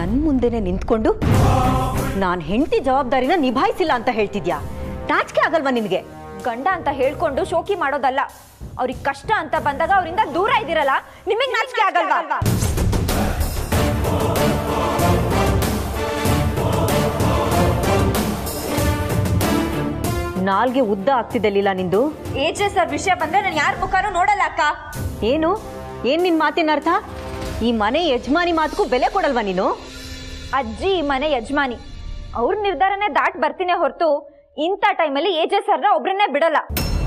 ನನ್ನ ಮುಂದೆನೆ ನಿಂತ್ಕೊಂಡು ನಾನು ಹೆಂಡತಿ ಜವಾಬ್ದಾರಿನ ನಿಭಾಯಿಸಿಲ್ಲ ಅಂತ ಹೇಳ್ತಿದ್ಯಾ ನಾಚಿಕೆ ಆಗಲ್ವಾ ನಿನಗೆ ಗಂಡ ಅಂತ ಹೇಳ್ಕೊಂಡು ಶೋಕಿ ಮಾಡೋದಲ್ಲ ಅವ್ರಿಗೆ ಕಷ್ಟ ಅಂತ ಬಂದಾಗ ಅವರಿಂದ ದೂರ ಇದ್ದೀರಲ್ಲ ನಿಮಗೆ ನಾಚಿಕೆ ಆಗಲ್ವಾ ನಾಲ್ಗೆ ಉದ್ದ ಆಗ್ತಿದೆ ಲೀಲಾ ನಿಂದು ಏಜೆ ಸರ್ ವಿಷಯ ಬಂದ್ರೆ ನಾನು ಯಾರ ಮುಖನೂ ನೋಡಲ್ಲ ಅಕ್ಕ ಏನು ಏನ್ ನಿನ್ ಮಾತಿನ ಅರ್ಥ ಈ ಮನೆ ಯಜಮಾನಿ ಮಾತಕ್ಕೂ ಬೆಲೆ ಕೊಡಲ್ವಾ ನೀನು ಅಜ್ಜಿ ಈ ಮನೆ ಯಜಮಾನಿ ಅವ್ರ ನಿರ್ಧಾರನೇ ದಾಟ್ ಬರ್ತೀನಿ ಹೊರತು ಇಂಥ ಟೈಮಲ್ಲಿ ಏಜೆ ಸರ್ನ ಒಬ್ರನ್ನೇ ಬಿಡಲ್ಲ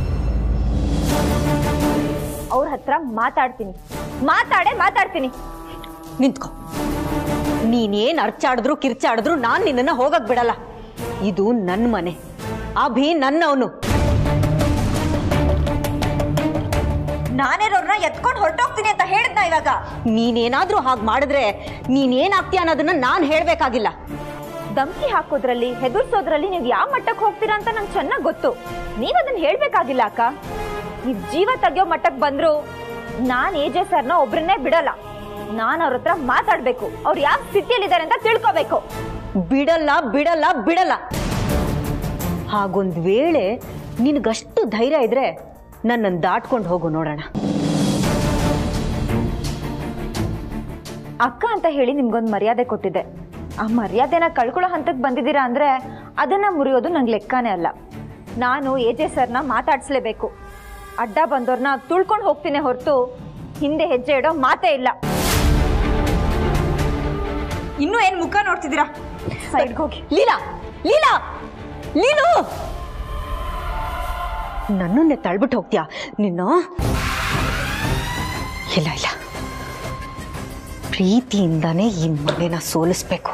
ಅವ್ರ ಹತ್ರ ಮಾತಾಡ್ತೀನಿ ಮಾತಾಡೇ ಮಾತಾಡ್ತೀನಿ ನಿಂತ್ಕೊ ನೀನೇನ್ ಅರ್ಚಾಡಿದ್ರು ಕಿರ್ಚಾಡಿದ್ರು ನಾನ್ ನಿನ್ನನ್ನ ಹೋಗಕ್ ಬಿಡಲ್ಲ ಇದು ನನ್ನ ಮನೆ ಅಭಿ ನನ್ನವನು ನಾನೇನವ್ರನ್ನ ಎತ್ಕೊಂಡು ಹೊರಟೋಗ್ತೀನಿ ಅಂತ ಹೇಳಿದ್ನ ಇವಾಗ ನೀನೇನಾದ್ರೂ ಹಾಗೆ ಮಾಡಿದ್ರೆ ನೀನೇನಾಗ್ತೀಯ ಅನ್ನೋದನ್ನ ನಾನ್ ಹೇಳ್ಬೇಕಾಗಿಲ್ಲ ಧಮ್ಕಿ ಹಾಕೋದ್ರಲ್ಲಿ ಹೆದರ್ಸೋದ್ರಲ್ಲಿ ನೀವು ಯಾವ ಮಟ್ಟಕ್ಕೆ ಹೋಗ್ತೀರಾ ಅಂತ ನಂಗೆ ಚೆನ್ನಾಗಿ ಗೊತ್ತು ನೀವು ಅದನ್ನ ಹೇಳ್ಬೇಕಾಗಿಲ್ಲ ಅಕ್ಕ ನೀವು ಜೀವ ತೆಗಿಯೋ ಮಟ್ಟಕ್ಕೆ ಬಂದ್ರು ನಾನು ಏಜೆ ಸರ್ನ ಒಬ್ರನ್ನೇ ಬಿಡಲ್ಲ ನಾನು ಅವ್ರ ಹತ್ರ ಮಾತಾಡ್ಬೇಕು ಅವ್ರು ಯಾವ ಸ್ಥಿತಿಯಲ್ಲಿದ್ದಾರೆ ಅಂತ ತಿಳ್ಕೊಬೇಕು ಬಿಡಲ್ಲ ಬಿಡಲ್ಲ ಬಿಡಲ್ಲ ಹಾಗೊಂದ್ ವೇಳೆ ನಿನಗಷ್ಟು ಧೈರ್ಯ ಇದ್ರೆ ನನ್ನನ್ನು ದಾಟ್ಕೊಂಡು ಹೋಗು ನೋಡೋಣ ಅಕ್ಕ ಅಂತ ಹೇಳಿ ನಿಮ್ಗೊಂದು ಮರ್ಯಾದೆ ಕೊಟ್ಟಿದ್ದೆ ಆ ಮರ್ಯಾದೆನ ಕಳ್ಕೊಳ್ಳೋ ಹಂತಕ್ಕೆ ಬಂದಿದ್ದೀರಾ ಅಂದ್ರೆ ಅದನ್ನ ಮುರಿಯೋದು ನಂಗೆ ಲೆಕ್ಕನೇ ಅಲ್ಲ ನಾನು ಎಜೆ ಸರ್ನ ಮಾತಾಡ್ಸ್ಲೇಬೇಕು ಅಡ್ಡ ಬಂದವ್ರನ್ನ ತುಳ್ಕೊಂಡು ಹೋಗ್ತೀನಿ ಹೊರತು ಹಿಂದೆ ಹೆಜ್ಜೆ ಇಡೋ ಮಾತೇ ಇಲ್ಲ ಇನ್ನೂ ಏನ್ ಮುಖ ನೋಡ್ತಿದ್ದೀರಾ ಸೈಡ್ಗೆ ಹೋಗಿ ಲೀಲಾ ಲೀಲಾ ಲೀನು ನನ್ನನ್ನೇ ತಳ್ಬಿಟ್ಟು ಹೋಗ್ತೀಯಾ ನಿನ್ನ ಇಲ್ಲ ಇಲ್ಲ ಪ್ರೀತಿಯಿಂದಾನೇ ಈ ಮನೆನ ಸೋಲಿಸ್ಬೇಕು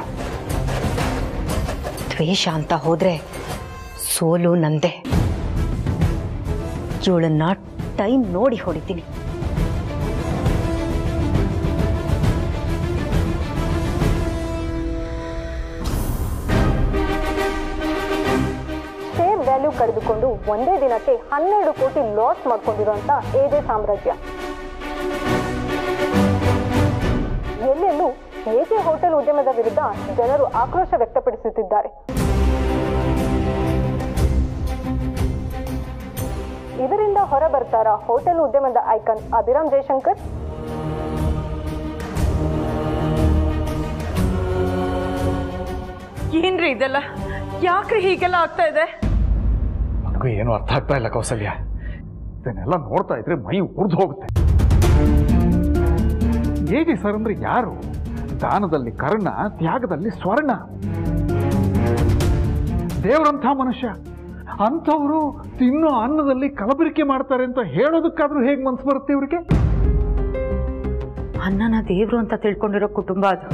ದ್ವೇಷ ಅಂತ ಹೋದ್ರೆ ಸೋಲು ನಂದೆ ಇವಳನ್ನ ಟೈಮ್ ನೋಡಿ ಹೊಡಿತೀನಿ ಶೇರ್ ವ್ಯಾಲ್ಯೂ ಕಳೆದುಕೊಂಡು ಒಂದೇ ದಿನಕ್ಕೆ ಹನ್ನೆರಡು ಕೋಟಿ ಲಾಸ್ ಮಾಡ್ಕೊಂಡಿರುವಂತ ಏಜೆ ಸಾಮ್ರಾಜ್ಯ ಎಲ್ಲೆಲ್ಲೂ ಏಜೆ ಹೋಟೆಲ್ ಉದ್ಯಮದ ವಿರುದ್ಧ ಜನರು ಆಕ್ರೋಶ ವ್ಯಕ್ತಪಡಿಸುತ್ತಿದ್ದಾರೆ ಇದರಿಂದ ಹೊರಬರ್ತಾರ ಹೋಟೆಲ್ ಉದ್ಯಮದ ಐಕನ್ ಅಭಿರಾಮ್ ಜಯಶಂಕರ್ ಏನ್ರಿ ಇದೆಲ್ಲ ಯಾಕ್ರಿ ಹೀಗೆಲ್ಲ ಆಗ್ತಾ ಇದೆ ನನಗೂ ಏನು ಅರ್ಥ ಆಗ್ತಾ ಇಲ್ಲ ಕೌಸಲ್ಯ ಇದನ್ನೆಲ್ಲ ನೋಡ್ತಾ ಇದ್ರೆ ಮೈ ಉರಿದು ಹೋಗುತ್ತೆ ಹೇಗೆ ಸರ್ ಅಂದ್ರೆ ಯಾರು ದಾನದಲ್ಲಿ ಕರ್ಣ ತ್ಯಾಗದಲ್ಲಿ ಸ್ವರ್ಣ ದೇವರಂಥ ಮನುಷ್ಯ ಅಂಥವರು ತಿನ್ನೋ ಅನ್ನದಲ್ಲಿ ಕಲಬೆರಕೆ ಮಾಡ್ತಾರೆ ಅಂತ ಹೇಳೋದಕ್ಕಾದ್ರೂ ಹೇಗೆ ಮನ್ಸು ಬರುತ್ತೆ ಇವ್ರಿಗೆ ಅನ್ನನ ದೇವ್ರು ಅಂತ ತಿಳ್ಕೊಂಡಿರೋ ಕುಟುಂಬ ಅದು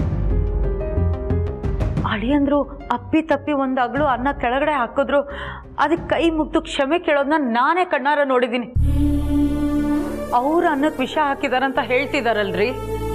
ಅಳಿಯಂದ್ರು ಅಪ್ಪಿ ತಪ್ಪಿ ಒಂದು ಅಗಳು ಅನ್ನ ಕೆಳಗಡೆ ಹಾಕಿದ್ರು ಅದಕ್ಕೆ ಕೈ ಮುಗ್ದು ಕ್ಷಮೆ ಕೇಳೋದನ್ನ ನಾನೇ ಕಣ್ಣಾರ ನೋಡಿದ್ದೀನಿ ಅವ್ರ ಅನ್ನಕ್ಕೆ ವಿಷ ಹಾಕಿದಾರಂತ ಹೇಳ್ತಿದಾರಲ್ರಿ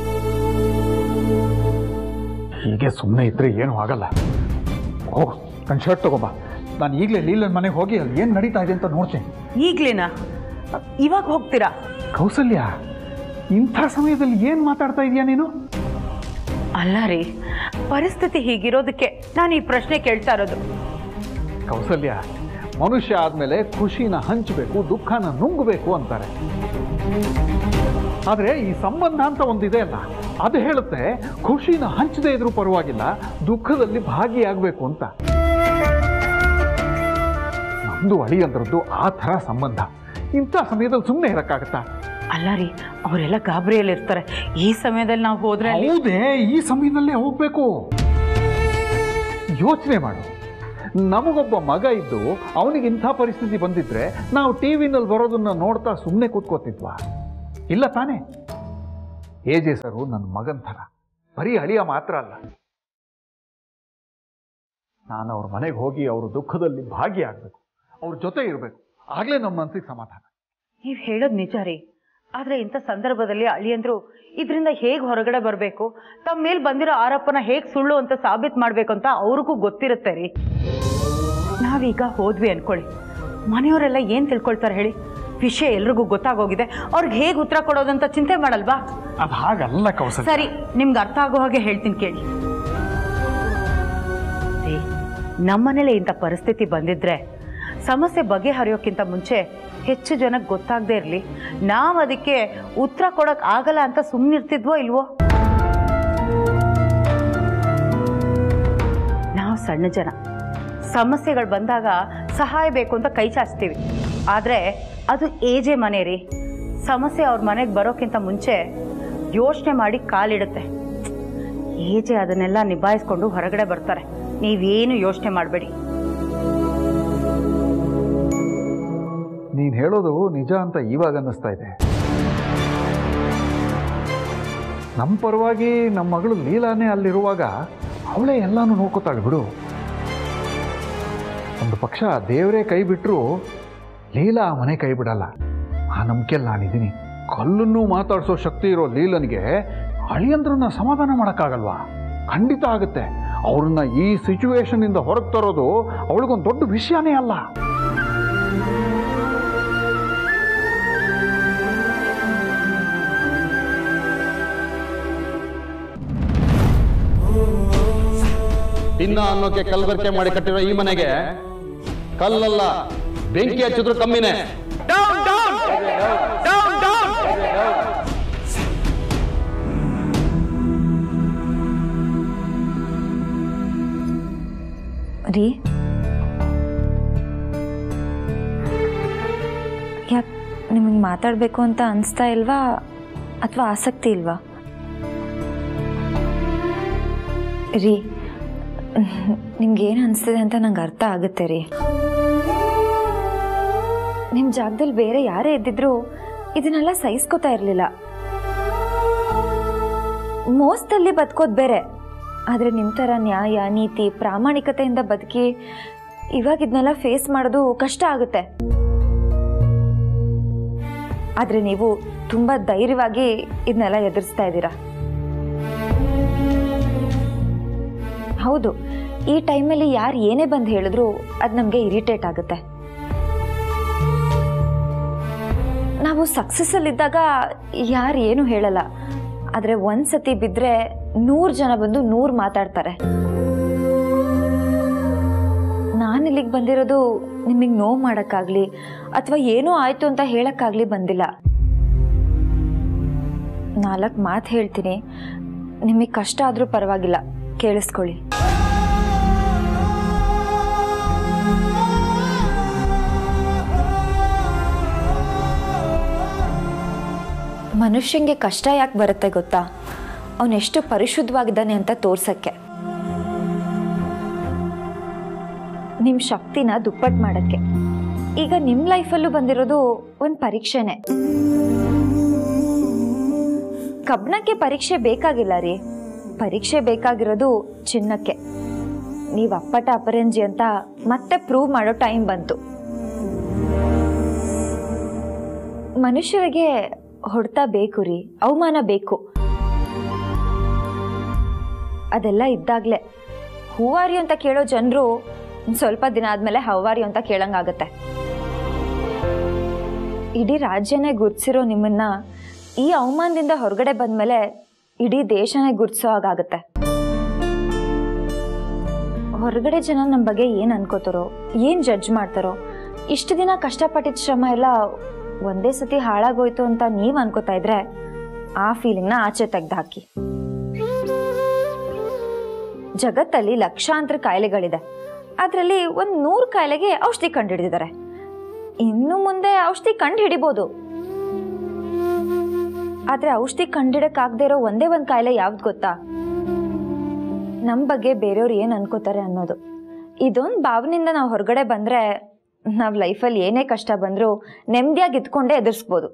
ಹೀಗೆ ಸುಮ್ಮನೆ ಇದ್ರೆ ಏನೂ ಆಗಲ್ಲ ಹೋಗು ನನ್ನ ಶರ್ಟ್ ತಗೋಬಾ ನಾನು ಈಗಲೇ ಲೀಲನ್ ಮನೆಗೆ ಹೋಗಿ ಅಲ್ಲಿ ಏನು ನಡೀತಾ ಇದೆ ಅಂತ ನೋಡ್ತೀನಿ ಈಗ್ಲೇನಾ ಇವಾಗ ಹೋಗ್ತೀರಾ ಕೌಸಲ್ಯ ಇಂಥ ಸಮಯದಲ್ಲಿ ಏನು ಮಾತಾಡ್ತಾ ಇದೀಯ ನೀನು ಅಲ್ಲ ರೀ ಪರಿಸ್ಥಿತಿ ಹೀಗಿರೋದಕ್ಕೆ ನಾನು ಈ ಪ್ರಶ್ನೆ ಕೇಳ್ತಾ ಇರೋದು ಕೌಸಲ್ಯ ಮನುಷ್ಯ ಆದಮೇಲೆ ಖುಷಿನ ಹಂಚಬೇಕು ದುಃಖನ ನುಂಗಬೇಕು ಅಂತಾರೆ ಆದರೆ ಈ ಸಂಬಂಧ ಅಂತ ಒಂದಿದೆ ಅಲ್ಲ ಅದು ಹೇಳುತ್ತೆ ಖುಷಿನ ಹಂಚದೇ ಇದ್ರೂ ಪರವಾಗಿಲ್ಲ ದುಃಖದಲ್ಲಿ ಭಾಗಿಯಾಗಬೇಕು ಅಂತ ನಮ್ದು ಅಳಿಯಂದ್ರದ್ದು ಆ ಥರ ಸಂಬಂಧ ಇಂಥ ಸಮಯದಲ್ಲಿ ಸುಮ್ಮನೆ ಇರಕ್ಕಾಗತ್ತಾ ಅಲ್ಲ ರೀ ಅವರೆಲ್ಲ ಗಾಬರಿಯಲ್ಲಿ ಇರ್ತಾರೆ ಈ ಸಮಯದಲ್ಲಿ ನಾವು ಹೋದ್ರೆ ಅಲ್ಲಿ- ಹೌದೇ ಈ ಸಮಯದಲ್ಲೇ ಹೋಗ್ಬೇಕು ಯೋಚನೆ ಮಾಡು ನಮಗೊಬ್ಬ ಮಗ ಇದ್ದು ಅವನಿಗೆ ಇಂಥ ಪರಿಸ್ಥಿತಿ ಬಂದಿದ್ರೆ ನಾವು ಟಿ ವಿನಲ್ಲಿ ಬರೋದನ್ನ ನೋಡ್ತಾ ಸುಮ್ಮನೆ ಕೂತ್ಕೋತಿದ್ವಾ ಇಲ್ಲ ತಾನೇ ಏಜೆ ಸರು ನನ್ನ ಮಗನ ಥರ ಬರೀ ಅಳಿಯ ಮಾತ್ರ ಅಲ್ಲ ನಾನು ಅವ್ರ ಮನೆಗೆ ಹೋಗಿ ಅವ್ರ ದುಃಖದಲ್ಲಿ ಭಾಗಿಯಾಗಬೇಕು ಅವ್ರ ಜೊತೆ ಇರಬೇಕು ಆಗಲೇ ನಮ್ಮ ಮನಸ್ಸಿಗೆ ಸಮಾಧಾನ ನೀವ್ ಹೇಳೋದ್ ನಿಜ ರೀ ಆದ್ರೆ ಇಂಥ ಸಂದರ್ಭದಲ್ಲಿ ಅಳಿಯಂದ್ರು ಇದರಿಂದ ಹೇಗ್ ಹೊರಗಡೆ ಬರಬೇಕು ತಮ್ಮ ಮೇಲ್ ಬಂದಿರೋ ಆರೋಪನ ಹೇಗ್ ಸುಳ್ಳು ಅಂತ ಸಾಬೀತ್ ಮಾಡ್ಬೇಕು ಅಂತ ಅವ್ರಿಗೂ ಗೊತ್ತಿರುತ್ತೆ ರೀ ನಾವೀಗ ಹೋದ್ವಿ ಅನ್ಕೊಳ್ಳಿ ಮನೆಯವರೆಲ್ಲ ಏನ್ ತಿಳ್ಕೊಳ್ತಾರೆ ಹೇಳಿ ವಿಷಯ ಎಲ್ರಿಗೂ ಗೊತ್ತಾಗೋಗಿದೆ ಅವ್ರಿಗೆ ಹೇಗ್ ಉತ್ತರ ಕೊಡೋದಂತ ಚಿಂತೆ ಮಾಡಲ್ವಾ ಅದು ಹಾಗಲ್ಲ ಕೌಸಲ್ಯ ಸರಿ ನಿಮ್ಗೆ ಅರ್ಥ ಆಗೋ ಹಾಗೆ ಹೇಳ್ತೀನಿ ಕೇಳಿ ನಮ್ಮನೇಲೆ ಇಂಥ ಪರಿಸ್ಥಿತಿ ಬಂದಿದ್ರೆ ಸಮಸ್ಯೆ ಬಗೆಹರಿಯೋಕ್ಕಿಂತ ಮುಂಚೆ ಹೆಚ್ಚು ಜನಕ್ಕೆ ಗೊತ್ತಾಗದೇ ಇರಲಿ ನಾವು ಅದಕ್ಕೆ ಉತ್ತರ ಕೊಡೋಕೆ ಆಗಲ್ಲ ಅಂತ ಸುಮ್ಮನಿರ್ತಿದ್ವೋ ಇಲ್ವೋ ನಾವು ಸಣ್ಣ ಜನ ಸಮಸ್ಯೆಗಳು ಬಂದಾಗ ಸಹಾಯ ಬೇಕು ಅಂತ ಕೈ ಚಾಚ್ತೀವಿ ಆದರೆ ಅದು ಏಜೆ ಮನೆ ರೀ ಸಮಸ್ಯೆ ಅವ್ರ ಮನೆಗೆ ಬರೋಕ್ಕಿಂತ ಮುಂಚೆ ಯೋಚನೆ ಮಾಡಿ ಕಾಲಿಡುತ್ತೆ ಏಜೆ ಅದನ್ನೆಲ್ಲ ನಿಭಾಯಿಸ್ಕೊಂಡು ಹೊರಗಡೆ ಬರ್ತಾರೆ ನೀವೇನು ಯೋಚನೆ ಮಾಡಬೇಡಿ ನೀನು ಹೇಳೋದು ನಿಜ ಅಂತ ಇವಾಗ ಅನ್ನಿಸ್ತಾ ಇದೆ ನಮ್ಮ ಪರವಾಗಿ ನಮ್ಮ ಮಗಳು ಲೀಲಾನೇ ಅಲ್ಲಿರುವಾಗ ಅವಳೇ ಎಲ್ಲಾನು ನೋಡ್ಕೋತಾಳೆ ಬಿಡು ಒಂದು ಪಕ್ಷ ದೇವರೇ ಕೈ ಬಿಟ್ಟರು ಲೀಲಾ ಆ ಮನೆ ಕೈ ಬಿಡಲ್ಲ ಆ ನಂಬಿಕೆಯಲ್ಲಿ ನಾನಿದ್ದೀನಿ ಕಲ್ಲನ್ನು ಮಾತಾಡಿಸೋ ಶಕ್ತಿ ಇರೋ ಲೀಲನಿಗೆ ಅಳಿಯಂದ್ರನ್ನ ಸಮಾಧಾನ ಮಾಡೋಕ್ಕಾಗಲ್ವಾ ಖಂಡಿತ ಆಗುತ್ತೆ ಅವ್ರನ್ನ ಈ ಸಿಚುವೇಶನ್ನಿಂದ ಹೊರಗೆ ತರೋದು ಅವಳಿಗೊಂದು ದೊಡ್ಡ ವಿಷಯನೇ ಅಲ್ಲ ತಿನ್ನ ಅನ್ನೋಕೆ ಕಲ್ಬರ್ಕೆ ಮಾಡಿ ಕಟ್ಟಿರೋ ಈ ಮನೆಗೆ ಕಲ್ಲಲ್ಲ ಬೆಂಕಿ ಹಚ್ಚಿದ್ರು ಕಮ್ಮಿನೇ ರೀ ಯಾಕೆ ನಿಮಗೆ ಮಾತಾಡಬೇಕು ಅಂತ ಅನಿಸ್ತಾ ಇಲ್ವಾ ಅಥವಾ ಆಸಕ್ತಿ ಇಲ್ವಾ ರೀ ನಿಮ್ಗೆ ಏನು ಅನಿಸ್ತಿದೆ ಅಂತ ನಂಗೆ ಅರ್ಥ ಆಗುತ್ತೆ ರೀ ನಿಮ್ಮ ಜಾಗದಲ್ಲಿ ಬೇರೆ ಯಾರೇ ಇದ್ದಿದ್ರು ಇದನ್ನೆಲ್ಲ ಸಹಿಸ್ಕೋತಾ ಇರಲಿಲ್ಲ ಮೋಸದಲ್ಲಿ ಬದುಕೋದು ಬೇರೆ ಆದರೆ ನಿಮ್ಮ ಥರ ನ್ಯಾಯ ನೀತಿ ಪ್ರಾಮಾಣಿಕತೆಯಿಂದ ಬದುಕಿ ಇವಾಗ ಇದನ್ನೆಲ್ಲ ಫೇಸ್ ಮಾಡೋದು ಕಷ್ಟ ಆಗುತ್ತೆ ಆದರೆ ನೀವು ತುಂಬ ಧೈರ್ಯವಾಗಿ ಇದನ್ನೆಲ್ಲ ಎದುರಿಸ್ತಾ ಇದ್ದೀರಾ ಹೌದು ಈ ಟೈಮಲ್ಲಿ ಯಾರು ಏನೇ ಬಂದು ಹೇಳಿದ್ರು ಅದು ನಮಗೆ ಇರಿಟೇಟ್ ಆಗುತ್ತೆ ನಾವು ಸಕ್ಸಸ್ಸಲ್ಲಿದ್ದಾಗ ಯಾರು ಏನು ಹೇಳಲ್ಲ ಆದರೆ ಒಂದು ಸತಿ ಬಿದ್ದರೆ ನೂರು ಜನ ಬಂದು ನೂರು ಮಾತಾಡ್ತಾರೆ ನಾನು ಇಲ್ಲಿಗೆ ಬಂದಿರೋದು ನಿಮಗೆ ನೋವು ಮಾಡೋಕ್ಕಾಗಲಿ ಅಥವಾ ಏನೋ ಆಯಿತು ಅಂತ ಹೇಳೋಕ್ಕಾಗಲಿ ಬಂದಿಲ್ಲ ನಾಲ್ಕು ಮಾತು ಹೇಳ್ತೀನಿ ನಿಮಗೆ ಕಷ್ಟ ಆದರೂ ಪರವಾಗಿಲ್ಲ ಕೇಳಿಸ್ಕೊಳ್ಳಿ ಮನುಷ್ಯಂಗೆ ಕಷ್ಟ ಯಾಕೆ ಬರುತ್ತೆ ಗೊತ್ತಾ ಅವನೆಷ್ಟು ಪರಿಶುದ್ಧವಾಗಿದ್ದಾನೆ ಅಂತ ತೋರ್ಸಕ್ಕೆ ನಿಮ್ಮ ಶಕ್ತಿನ ದುಪ್ಪಟ್ಟು ಮಾಡೋಕ್ಕೆ ಈಗ ನಿಮ್ಮ ಲೈಫಲ್ಲೂ ಬಂದಿರೋದು ಒಂದು ಪರೀಕ್ಷೆನೆ ಕಬ್ಬಣಕ್ಕೆ ಪರೀಕ್ಷೆ ಬೇಕಾಗಿಲ್ಲ ರೀ ಪರೀಕ್ಷೆ ಬೇಕಾಗಿರೋದು ಚಿನ್ನಕ್ಕೆ ನೀವು ಅಪ್ಪಟ ಅಪರಂಜಿ ಅಂತ ಮತ್ತೆ ಪ್ರೂವ್ ಮಾಡೋ ಟೈಮ್ ಬಂತು ಮನುಷ್ಯರಿಗೆ ಹೊಡ್ತಾ ಬೇಕು ರೀ ಅವಮಾನ ಬೇಕು ಅದೆಲ್ಲ ಇದ್ದಾಗಲೇ ಹೂವಾರಿ ಅಂತ ಕೇಳೋ ಜನರು ಸ್ವಲ್ಪ ದಿನ ಆದಮೇಲೆ ಹವಾರಿ ಅಂತ ಕೇಳಂಗಾಗತ್ತೆ ಇಡೀ ರಾಜ್ಯನೇ ಗುರ್ತಿಸಿರೋ ನಿಮ್ಮನ್ನ ಈ ಅವಮಾನದಿಂದ ಹೊರಗಡೆ ಬಂದ್ಮೇಲೆ ಇಡೀ ದೇಶನೇ ಗುರ್ತಿಸೋ ಹಾಗಾಗತ್ತೆ ಹೊರಗಡೆ ಜನ ನಮ್ಮ ಬಗ್ಗೆ ಏನು ಅನ್ಕೋತಾರೋ ಏನು ಜಡ್ಜ್ ಮಾಡ್ತಾರೋ ಇಷ್ಟು ದಿನ ಕಷ್ಟಪಟ್ಟಿದ್ದ ಶ್ರಮ ಎಲ್ಲ ಒಂದೇ ಸತಿ ಹಾಳಾಗೋಯ್ತು ಅಂತ ನೀವು ಅನ್ಕೋತಾ ಇದ್ರೆ ಆ ಫೀಲಿಂಗ್ನ ಆಚೆ ತೆಗ್ದು ಹಾಕಿ ಜಗತ್ತಲ್ಲಿ ಲಕ್ಷಾಂತರ ಕಾಯಿಲೆಗಳಿದೆ ಅದರಲ್ಲಿ ಒಂದು ನೂರು ಕಾಯಿಲೆಗೆ ಔಷಧಿ ಕಂಡುಹಿಡಿದಿದ್ದಾರೆ ಇನ್ನು ಮುಂದೆ ಔಷಧಿ ಕಂಡು ಹಿಡಿಬೋದು ಆದರೆ ಔಷಧಿ ಕಂಡಿಡಕ್ಕಾಗದೇ ಇರೋ ಒಂದೇ ಒಂದು ಕಾಯಿಲೆ ಯಾವ್ದು ಗೊತ್ತಾ ನಮ್ಮ ಬಗ್ಗೆ ಬೇರೆಯವ್ರು ಏನು ಅನ್ಕೋತಾರೆ ಅನ್ನೋದು ಇದೊಂದು ಭಾವನೆಯಿಂದ ನಾವು ಹೊರಗಡೆ ಬಂದರೆ ನಾವು ಲೈಫಲ್ಲಿ ಏನೇ ಕಷ್ಟ ಬಂದರೂ ನೆಮ್ಮದಿಯಾಗಿ ಇದ್ಕೊಂಡೇ ಎದುರಿಸ್ಬೋದು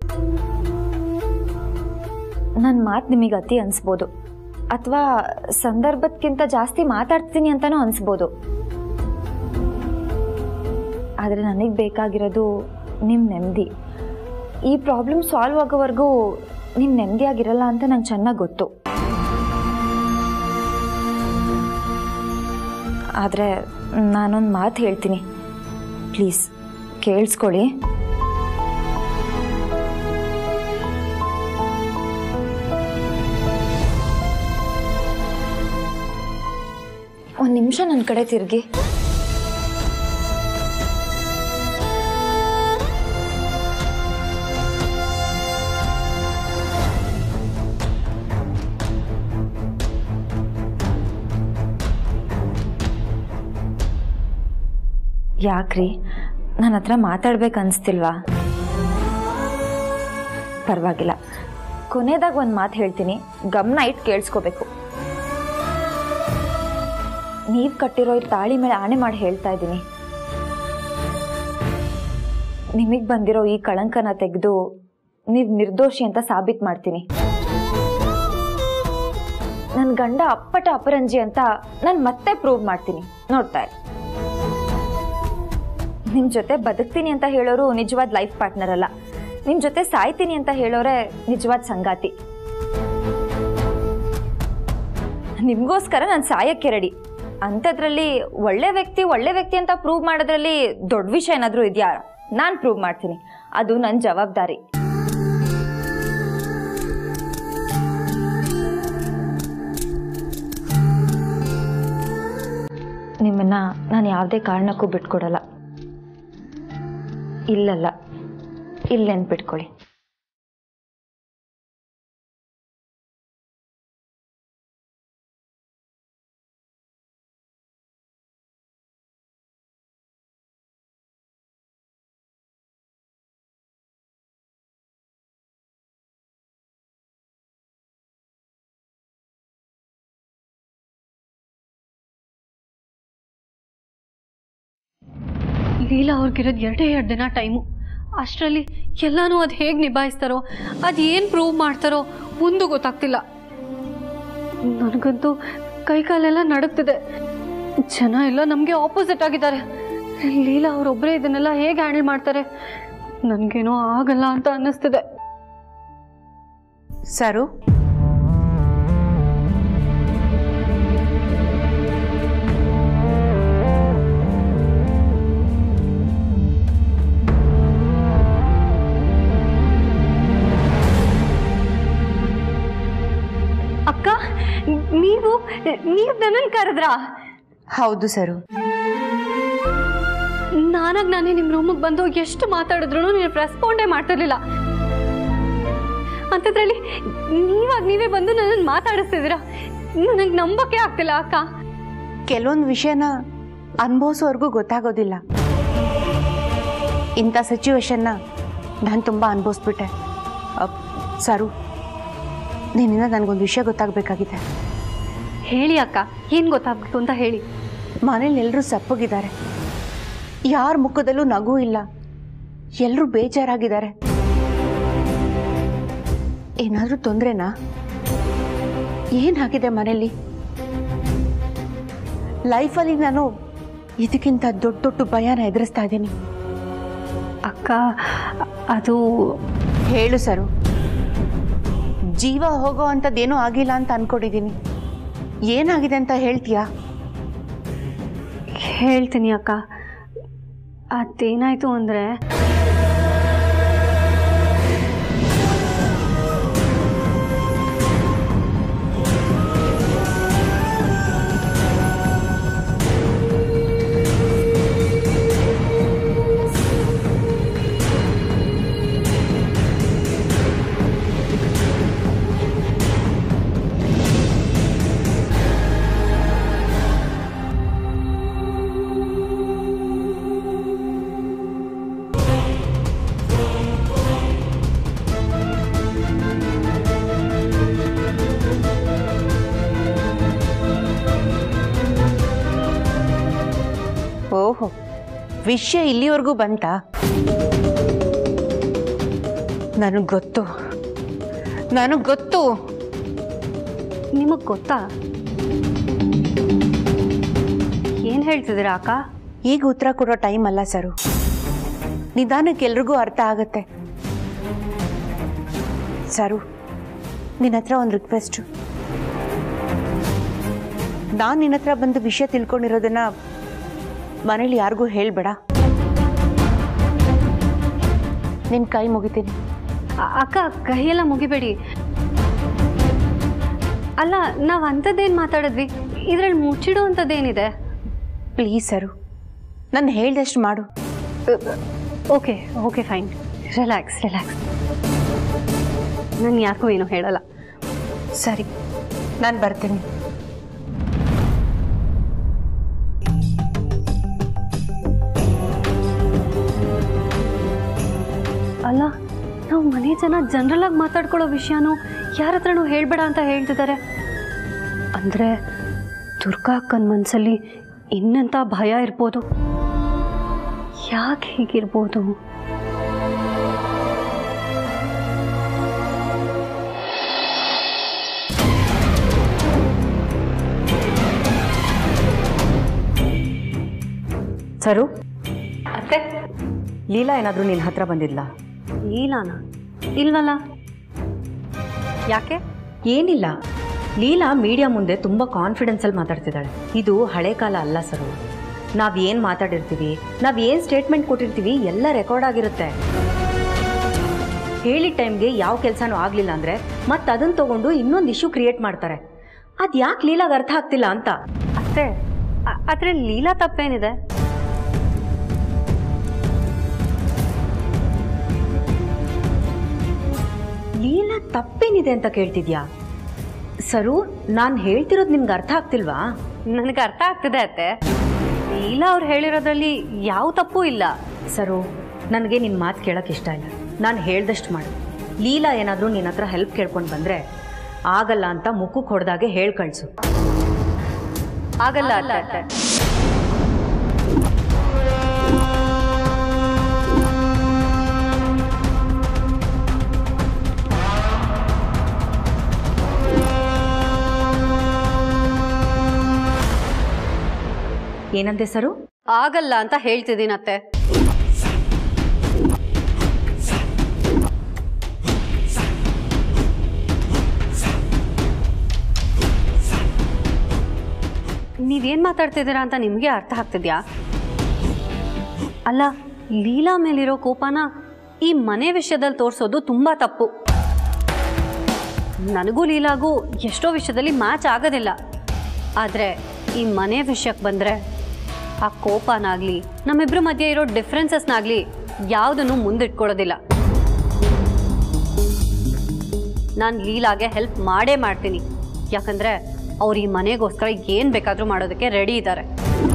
ನನ್ನ ಮಾತು ನಿಮಗೆ ಅತಿ ಅನಿಸ್ಬೋದು ಅಥವಾ ಸಂದರ್ಭಕ್ಕಿಂತ ಜಾಸ್ತಿ ಮಾತಾಡ್ತೀನಿ ಅಂತಲೂ ಅನಿಸ್ಬೋದು ಆದರೆ ನನಗೆ ಬೇಕಾಗಿರೋದು ನಿಮ್ಮ ನೆಮ್ಮದಿ ಈ ಪ್ರಾಬ್ಲಮ್ ಸಾಲ್ವ್ ಆಗೋವರೆಗೂ ನೀವು ನೆಮ್ಮದಿಯಾಗಿರಲ್ಲ ಅಂತ ನಂಗೆ ಚೆನ್ನಾಗಿ ಗೊತ್ತು ಆದರೆ ನಾನೊಂದು ಮಾತು ಹೇಳ್ತೀನಿ ಪ್ಲೀಸ್ ಕೇಳಿಸ್ಕೊಳ್ಳಿ ಒಂದು ನಿಮಿಷ ನನ್ನ ಕಡೆ ತಿರುಗಿ ಯಾಕ್ರಿ ನನ್ನ ಹತ್ರ ಮಾತಾಡ್ಬೇಕು ಅನಿಸ್ತಿಲ್ವಾ ಪರವಾಗಿಲ್ಲ ಕೊನೆದಾಗ ಒಂದು ಮಾತು ಹೇಳ್ತೀನಿ ಗಮನ ಇಟ್ಟು ಕೇಳಿಸ್ಕೋಬೇಕು ನೀವು ಕಟ್ಟಿರೋ ಈ ತಾಳಿ ಮೇಲೆ ಆಣೆ ಮಾಡಿ ಹೇಳ್ತಾ ಇದ್ದೀನಿ ನಿಮಗೆ ಬಂದಿರೋ ಈ ಕಳಂಕನ ತೆಗೆದು ನೀವು ನಿರ್ದೋಷಿ ಅಂತ ಸಾಬೀತು ಮಾಡ್ತೀನಿ ನನ್ನ ಗಂಡ ಅಪ್ಪಟ ಅಪರಂಜಿ ಅಂತ ನಾನು ಮತ್ತೆ ಪ್ರೂವ್ ಮಾಡ್ತೀನಿ ನೋಡ್ತಾ ಇರಿ ನಿಮ್ಮ ಜೊತೆ ಬದುಕ್ತೀನಿ ಅಂತ ಹೇಳೋರು ನಿಜವಾದ ಲೈಫ್ ಪಾರ್ಟ್ನರ್ ಅಲ್ಲ ನಿಮ್ಮ ಜೊತೆ ಸಾಯ್ತೀನಿ ಅಂತ ಹೇಳೋರೆ ನಿಜವಾದ ಸಂಗಾತಿ ನಿಮಗೋಸ್ಕರ ನಾನು ಸಾಯಕ್ಕೆ ರೆಡಿ ಅಂಥದ್ರಲ್ಲಿ ಒಳ್ಳೆ ವ್ಯಕ್ತಿ ಒಳ್ಳೆ ವ್ಯಕ್ತಿ ಅಂತ ಪ್ರೂವ್ ಮಾಡೋದ್ರಲ್ಲಿ ದೊಡ್ಡ ವಿಷಯ ಏನಾದರೂ ಇದೆಯಾ ನಾನು ಪ್ರೂವ್ ಮಾಡ್ತೀನಿ ಅದು ನನ್ನ ಜವಾಬ್ದಾರಿ ನಿಮ್ಮನ್ನ ನಾನು ಯಾವುದೇ ಕಾರಣಕ್ಕೂ ಬಿಟ್ಕೊಡಲ್ಲ ಇಲ್ಲಲ್ಲ ಇಲ್ಲಿ ನೆನ್ಪಿಟ್ಕೊಳ್ಳಿ ಲೀಲಾ ಅವ್ರಿಗಿರೋದು ಎರಡೇ ಎರಡು ದಿನ ಟೈಮು ಅಷ್ಟರಲ್ಲಿ ಎಲ್ಲನೂ ಅದು ಹೇಗೆ ನಿಭಾಯಿಸ್ತಾರೋ ಅದು ಏನು ಪ್ರೂವ್ ಮಾಡ್ತಾರೋ ಒಂದು ಗೊತ್ತಾಗ್ತಿಲ್ಲ ನನಗಂತೂ ಕೈಕಾಲೆಲ್ಲ ನಡುಗ್ತಿದೆ ಜನ ಎಲ್ಲ ನಮಗೆ ಆಪೋಸಿಟ್ ಆಗಿದ್ದಾರೆ ಲೀಲಾ ಅವರೊಬ್ಬರೇ ಇದನ್ನೆಲ್ಲ ಹೇಗೆ ಹ್ಯಾಂಡಲ್ ಮಾಡ್ತಾರೆ ನನಗೇನೋ ಆಗಲ್ಲ ಅಂತ ಅನ್ನಿಸ್ತಿದೆ ಸರು ಅಕ್ಕ ನೀವು ನೀವು ನನ್ನನ್ನು ಕರೆದ್ರಾ ಹೌದು ಸರು ನಾನಾಗ ನಾನೇ ನಿಮ್ಮ ರೂಮಿಗೆ ಬಂದು ಎಷ್ಟು ಮಾತಾಡಿದ್ರು ನೀವು ರೆಸ್ಪಾಂಡೇ ಮಾಡ್ತಿರ್ಲಿಲ್ಲ ಅಂಥದ್ರಲ್ಲಿ ನೀವಾಗ ನೀವೇ ಬಂದು ನನ್ನನ್ನು ಮಾತಾಡಿಸ್ತಿದ್ದೀರಾ ನನಗೆ ನಂಬಕ್ಕೆ ಆಗ್ತಿಲ್ಲ ಅಕ್ಕ ಕೆಲವೊಂದು ವಿಷಯನ ಅನುಭವಿಸೋವರೆಗೂ ಗೊತ್ತಾಗೋದಿಲ್ಲ ಇಂಥ ಸಿಚುವೇಶನ್ನ ನಾನು ತುಂಬ ಅನುಭವಿಸ್ಬಿಟ್ಟೆ ಅಪ್, ಸರು ನಿನ್ನಿಂದ ನನಗೊಂದು ವಿಷಯ ಗೊತ್ತಾಗಬೇಕಾಗಿದೆ ಹೇಳಿ ಅಕ್ಕ ಏನು ಗೊತ್ತಾಗ್ಬೇಕು ಅಂತ ಹೇಳಿ ಮನೇಲಿ ಎಲ್ಲರೂ ಸಪ್ಪಗಿದ್ದಾರೆ ಯಾರ ಮುಖದಲ್ಲೂ ನಗು ಇಲ್ಲ ಎಲ್ಲರೂ ಬೇಜಾರಾಗಿದ್ದಾರೆ ಏನಾದರೂ ತೊಂದರೆನಾ ಏನಾಗಿದೆ ಮನೇಲಿ ಲೈಫಲ್ಲಿ ನಾನು ಇದಕ್ಕಿಂತ ದೊಡ್ಡ ದೊಡ್ಡ ಭಯನ ಎದುರಿಸ್ತಾ ಇದ್ದೀನಿ ಅಕ್ಕ ಅದು ಹೇಳು ಸರು ಜೀವ ಹೋಗೋ ಅಂಥದ್ದೇನೂ ಆಗಿಲ್ಲ ಅಂತ ಅನ್ಕೊಂಡಿದ್ದೀನಿ ಏನಾಗಿದೆ ಅಂತ ಹೇಳ್ತೀಯಾ ಹೇಳ್ತೀನಿ ಅಕ್ಕ ಅದೇನಾಯ್ತು ಅಂದರೆ ಓಹೋ ವಿಷಯ ಇಲ್ಲಿವರೆಗೂ ಬಂತಾ ನನಗೆ ಗೊತ್ತು ನನಗೆ ಗೊತ್ತು ನಿಮಗೆ ಗೊತ್ತಾ ಏನು ಹೇಳ್ತಿದ್ದೀರಾ ಅಕ್ಕ ಈಗ ಉತ್ತರ ಕೊಡೋ ಟೈಮ್ ಅಲ್ಲ ಸರು ನಿಧಾನಕ್ಕೆ ಎಲ್ರಿಗೂ ಅರ್ಥ ಆಗತ್ತೆ ಸರು ನಿನ್ನ ಹತ್ರ ಒಂದು ರಿಕ್ವೆಸ್ಟು ನಾನು ನಿನ್ನ ಹತ್ರ ಬಂದು ವಿಷಯ ತಿಳ್ಕೊಂಡಿರೋದನ್ನ ಮನೇಲಿ ಯಾರಿಗೂ ಹೇಳಬೇಡ ನಿನ್ನ ಕೈ ಮುಗಿತೀನಿ ಅ- ಅಕ್ಕ ಕೈಯೆಲ್ಲ ಮುಗಿಬೇಡಿ ಅಲ್ಲ ನಾವು ಅಂಥದ್ದೇನು ಮಾತಾಡಿದ್ವಿ ಇದ್ರಲ್ಲಿ ಮುಚ್ಚಿಡೋ ಅಂಥದ್ದೇನಿದೆ ಪ್ಲೀಸ್ ಸರು ನಾನು ಹೇಳ್ದಷ್ಟು ಮಾಡು okay okay fine relax relax ನಾನು ಯಾಕೂ ಏನೂ ಹೇಳಲ್ಲ ಸರಿ ನಾನು ಬರ್ತೀನಿ ಅಲ್ಲ ನಾವು ಮನೆ ಜನ ಜನರಲ್ ಆಗಿ ಮಾತಾಡ್ಕೊಳ್ಳೋ ವಿಷಯನೂ ಯಾರ ಹತ್ರನೂ ಹೇಳ್ಬೇಡ ಅಂತ ಹೇಳ್ತಿದ್ದಾರೆ ಅಂದರೆ ದುರ್ಗಾ ಅಕ್ಕನ ಮನಸ್ಸಲ್ಲಿ ಇನ್ನೆಂಥ ಭಯ ಇರ್ಬೋದು ಯಾಕೆ ಹೀಗಿರ್ಬೋದು ಸರು ಅತ್ತೆ ಲೀಲಾ ಏನಾದರೂ ನಿನ್ನ ಹತ್ರ ಬಂದಿದ್ಲ ಲೀಲಾನ ಇಲ್ವಲ್ಲ ಯಾಕೆ ಏನಿಲ್ಲ ಲೀಲಾ ಮೀಡಿಯಾ ಮುಂದೆ ತುಂಬ ಕಾನ್ಫಿಡೆನ್ಸಲ್ಲಿ ಮಾತಾಡ್ತಿದ್ದಾಳೆ ಇದು ಹಳೆ ಕಾಲ ಅಲ್ಲ ಸರು ನಾವು ಏನು ಮಾತಾಡಿರ್ತೀವಿ ನಾವು ಏನು ಸ್ಟೇಟ್ಮೆಂಟ್ ಕೊಟ್ಟಿರ್ತೀವಿ ಎಲ್ಲ ರೆಕಾರ್ಡ್ ಆಗಿರುತ್ತೆ ಹೇಳಿದ ಟೈಮ್ಗೆ ಯಾವ ಕೆಲಸನೂ ಆಗಲಿಲ್ಲ ಅಂದರೆ ಮತ್ತೆ ಅದನ್ನು ತಗೊಂಡು ಇನ್ನೊಂದು ಇಶ್ಯೂ ಕ್ರಿಯೇಟ್ ಮಾಡ್ತಾರೆ ಅದು ಯಾಕೆ ಲೀಲಾಗ ಅರ್ಥ ಆಗ್ತಿಲ್ಲ ಅಂತ ಅತ್ತೆ ಅ- ಆದ್ರೆ ಲೀಲಾ ತಪ್ಪೇನಿದೆ ಲೀಲಾ ತಪ್ಪೇನಿದೆ ಅಂತ ಕೇಳ್ತಿದ್ಯಾ ಸರು ನಾನು ಹೇಳ್ತಿರೋದು ನಿಮ್ಗೆ ಅರ್ಥ ಆಗ್ತಿಲ್ವಾ ನನಗೆ ಅರ್ಥ ಆಗ್ತಿದೆ ಅತ್ತೆ ಲೀಲಾ ಅವ್ರು ಹೇಳಿರೋದ್ರಲ್ಲಿ ಯಾವ ತಪ್ಪು ಇಲ್ಲ ಸರು ನನಗೆ ನಿನ್ನ ಮಾತು ಕೇಳೋಕೆ ಇಷ್ಟ ಇಲ್ಲ ನಾನು ಹೇಳ್ದಷ್ಟು ಮಾಡು ಲೀಲಾ ಏನಾದರೂ ನಿನ್ನ ಹತ್ರ ಹೆಲ್ಪ್ ಕೇಳ್ಕೊಂಡು ಬಂದರೆ ಆಗಲ್ಲ ಅಂತ ಮುಖಕ್ಕೆ ಹೊಡೆದಾಗೆ ಹೇಳಿ ಕಳಿಸು ಆಗಲ್ಲ ಅತ್ತೆ ಏನಂತೆ ಸರು ಆಗಲ್ಲ ಅಂತ ಹೇಳ್ತಿದ್ದೀನಿ ಅತ್ತೆ ನೀವೇನ್ ಮಾತಾಡ್ತಿದ್ದೀರಾ ಅಂತ ನಿಮಗೆ ಅರ್ಥ ಆಗ್ತಿದ್ಯಾ ಅಲ್ಲ ಲೀಲಾ ಮೇಲಿರೋ ಕೋಪನ ಈ ಮನೆ ವಿಷಯದಲ್ಲಿ ತೋರಿಸೋದು ತುಂಬಾ ತಪ್ಪು ನನಗೂ ಲೀಲಾಗೂ ಎಷ್ಟೋ ವಿಷಯದಲ್ಲಿ ಮ್ಯಾಚ್ ಆಗೋದಿಲ್ಲ ಆದರೆ ಈ ಮನೆ ವಿಷಯಕ್ಕೆ ಬಂದರೆ ಆ ಕೋಪನಾಗಲಿ ನಮ್ಮಿಬ್ಬರ ಮಧ್ಯೆ ಇರೋ ಡಿಫ್ರೆನ್ಸಸ್ನಾಗಲಿ ಯಾವುದನ್ನು ಮುಂದಿಟ್ಕೊಳ್ಳೋದಿಲ್ಲ ನಾನು ಲೀಲಾಗೆ ಹೆಲ್ಪ್ ಮಾಡೇ ಮಾಡ್ತೀನಿ ಯಾಕಂದರೆ ಅವ್ರು ಈ ಮನೆಗೋಸ್ಕರ ಏನು ಬೇಕಾದರೂ ಮಾಡೋದಕ್ಕೆ ರೆಡಿ ಇದ್ದಾರೆ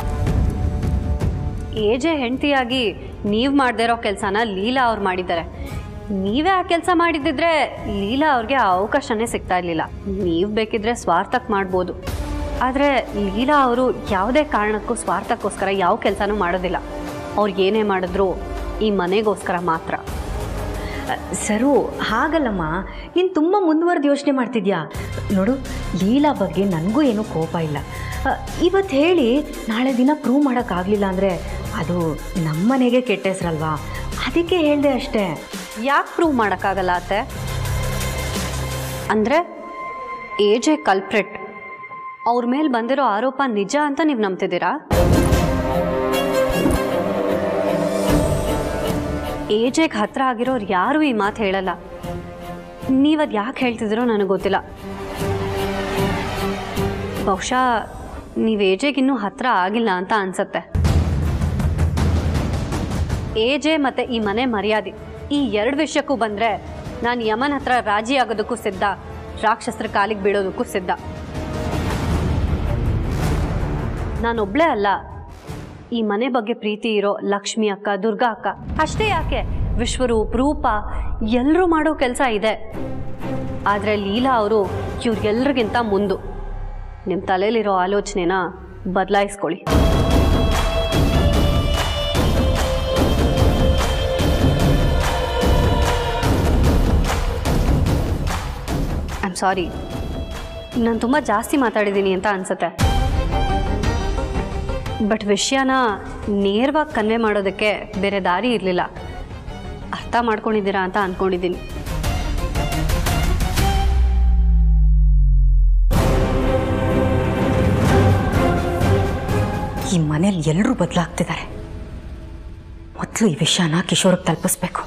ಏಜೆ ಹೆಂಡತಿಯಾಗಿ ನೀವು ಮಾಡದೇ ಇರೋ ಕೆಲಸನ ಲೀಲಾ ಅವ್ರು ಮಾಡಿದ್ದಾರೆ ನೀವೇ ಆ ಕೆಲಸ ಮಾಡಿದ್ದಿದ್ರೆ ಲೀಲಾ ಅವ್ರಿಗೆ ಆ ಅವಕಾಶನೇ ಸಿಗ್ತಾ ಇರಲಿಲ್ಲ ನೀವು ಬೇಕಿದ್ರೆ ಸ್ವಾರ್ಥಕ್ಕೆ ಮಾಡ್ಬೋದು ಆದರೆ ಲೀಲಾ ಅವರು ಯಾವುದೇ ಕಾರಣಕ್ಕೂ ಸ್ವಾರ್ಥಕ್ಕೋಸ್ಕರ ಯಾವ ಕೆಲಸನೂ ಮಾಡೋದಿಲ್ಲ ಅವ್ರು ಏನೇ ಮಾಡಿದ್ರು ಈ ಮನೆಗೋಸ್ಕರ ಮಾತ್ರ ಅ, ಸರು ಹಾಗಲ್ಲಮ್ಮ ನೀನು ತುಂಬ ಮುಂದುವರೆದು ಯೋಚನೆ ಮಾಡ್ತಿದ್ಯಾ ನೋಡು ಲೀಲಾ ಬಗ್ಗೆ ನನಗೂ ಏನೂ ಕೋಪ ಇಲ್ಲ ಅ, ಇವತ್ತು ಹೇಳಿ ನಾಳೆ ದಿನ ಪ್ರೂವ್ ಮಾಡೋಕ್ಕಾಗಲಿಲ್ಲ ಅಂದರೆ ಅದು ನಮ್ಮನೆಗೆ ಕೆಟ್ಟ ಹೆಸ್ರಲ್ವಾ ಅದಕ್ಕೆ ಹೇಳಿದೆ ಅಷ್ಟೇ ಯಾಕೆ ಪ್ರೂವ್ ಮಾಡೋಕ್ಕಾಗಲ್ಲ ಅತ್ತೆ ಅಂದರೆ ಏಜೆ ಕಲ್ಪ್ರೆಟ್ ಅವ್ರ ಮೇಲೆ ಬಂದಿರೋ ಆರೋಪ ನಿಜ ಅಂತ ನೀವು ನಂಬ್ತಿದ್ದೀರಾ ಏಜೆಗೆ ಹತ್ರ ಆಗಿರೋರು ಯಾರೂ ಈ ಮಾತು ಹೇಳಲ್ಲ ನೀವದು ಯಾಕೆ ಹೇಳ್ತಿದ್ದೀರೋ ನನಗೆ ಗೊತ್ತಿಲ್ಲ ಬಹುಶಃ ನೀವು ಏಜೆಗೆ ಇನ್ನೂ ಹತ್ರ ಆಗಿಲ್ಲ ಅಂತ ಅನ್ಸತ್ತೆ ಏಜೆ ಮತ್ತೆ ಈ ಮನೆ ಮರ್ಯಾದೆ ಈ ಎರಡು ವಿಷಯಕ್ಕೂ ಬಂದ್ರೆ ನಾನು ಯಮನ್ ಹತ್ರ ರಾಜಿ ಆಗೋದಕ್ಕೂ ಸಿದ್ಧ ರಾಕ್ಷಸರ ಕಾಲಿಗೆ ಬೀಳೋದಕ್ಕೂ ಸಿದ್ಧ ನಾನೊಬ್ಳೇ ಅಲ್ಲ ಈ ಮನೆ ಬಗ್ಗೆ ಪ್ರೀತಿ ಇರೋ ಲಕ್ಷ್ಮಿ ಅಕ್ಕ ದುರ್ಗಾ ಅಕ್ಕ ಅಷ್ಟೇ ಯಾಕೆ ವಿಶ್ವರೂಪ್ ರೂಪ ಎಲ್ಲರೂ ಮಾಡೋ ಕೆಲಸ ಇದೆ ಆದರೆ ಲೀಲಾ ಅವರು ಇವ್ರಿಗೆಲ್ರಿಗಿಂತ ಮುಂದು ನಿಮ್ಮ ತಲೆಯಲ್ಲಿರೋ ಆಲೋಚನೆನ ಬದಲಾಯಿಸ್ಕೊಳ್ಳಿ ಐಮ್ ಸಾರಿ ನಾನು ತುಂಬ ಜಾಸ್ತಿ ಮಾತಾಡಿದ್ದೀನಿ ಅಂತ ಅನ್ಸುತ್ತೆ ಬಟ್ ವಿಷಯನ ನೇರವಾಗಿ ಕನ್ವೆ ಮಾಡೋದಕ್ಕೆ ಬೇರೆ ದಾರಿ ಇರಲಿಲ್ಲ ಅರ್ಥ ಮಾಡ್ಕೊಂಡಿದ್ದೀರಾ ಅಂತ ಅಂದ್ಕೊಂಡಿದ್ದೀನಿ ಈ ಮನೇಲಿ ಎಲ್ಲರೂ ಬದಲಾಗ್ತಿದ್ದಾರೆ ಮೊದಲು ಈ ವಿಷಯನ ಕಿಶೋರ್ಗೆ ತಲುಪಿಸ್ಬೇಕು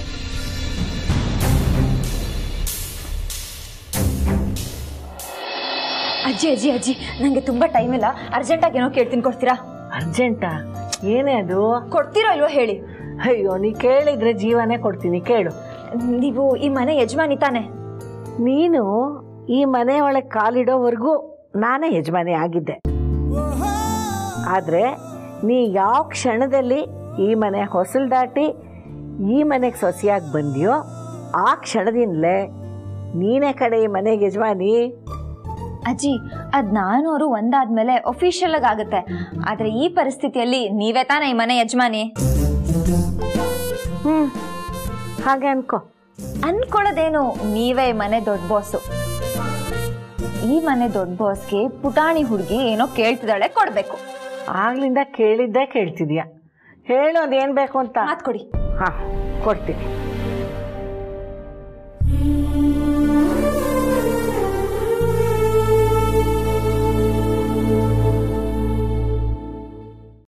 ಅಜ್ಜಿ ಅಜ್ಜಿ ಅಜ್ಜಿ ನನಗೆ ತುಂಬಾ ಟೈಮ್ ಇಲ್ಲ ಅರ್ಜೆಂಟಾಗಿ ಏನೋ ಕೇಳ್ತೀನಿ ಕೊಡ್ತೀರಾ ಅರ್ಜೆಂಟಾ ಏನೇ ಅದು ಕೊಡ್ತೀರೋ ಇಲ್ವೋ ಹೇಳಿ ಅಯ್ಯೋ ನೀ ಕೇಳಿದ್ರೆ ಜೀವನೇ ಕೊಡ್ತೀನಿ ಕೇಳು ನೀವು ಈ ಮನೆ ಯಜಮಾನಿ ತಾನೆ ನೀನು ಈ ಮನೆ ಒಳಗೆ ಕಾಲಿಡೋವರೆಗೂ ನಾನೇ ಯಜಮಾನಿ ಆಗಿದ್ದೆ ಆದರೆ ನೀ ಯಾವ ಕ್ಷಣದಲ್ಲಿ ಈ ಮನೆ ಹೊಸಲು ದಾಟಿ ಈ ಮನೆಗೆ ಸೊಸೆಯಾಗಿ ಬಂದ್ಯೋ ಆ ಕ್ಷಣದಿಂದಲೇ ನೀನೇ ಕಡೆ ಈ ಮನೆಗೆ ಯಜಮಾನಿ ಅಜ್ಜಿ ಅದ್ ನಾನು ಅವರು ಒಂದಾದ್ಮೇಲೆ ಒಫಿಷಿಯಲ್ ಆಗಿ ಆಗುತ್ತೆ ಆದ್ರೆ ಈ ಪರಿಸ್ಥಿತಿಯಲ್ಲಿ ನೀವೇ ತಾನೇ ಈ ಮನೆ ಯಜಮಾನಿ ಹ್ಞೂ ಹಾಗೆ ಅನ್ಕೋ ಅನ್ಕೊಳ್ಳೋದೇನು ನೀವೇ ಈ ಮನೆ ದೊಡ್ಡ ಬಾಸು ಈ ಮನೆ ದೊಡ್ಡ ಬಾಸ್ಗೆ ಪುಟಾಣಿ ಹುಡುಗಿ ಏನೋ ಕೇಳ್ತಿದ್ದಾಳೆ ಕೊಡ್ಬೇಕು ಆಗ್ಲಿಂದ ಕೇಳಿದ್ದೇ ಕೇಳ್ತಿದ್ಯಾ ಹೇಳು ಅದೇನು ಬೇಕು ಅಂತ ಮಾತ್ ಕೊಡಿ ಹಾಂ ಕೊಡ್ತೀನಿ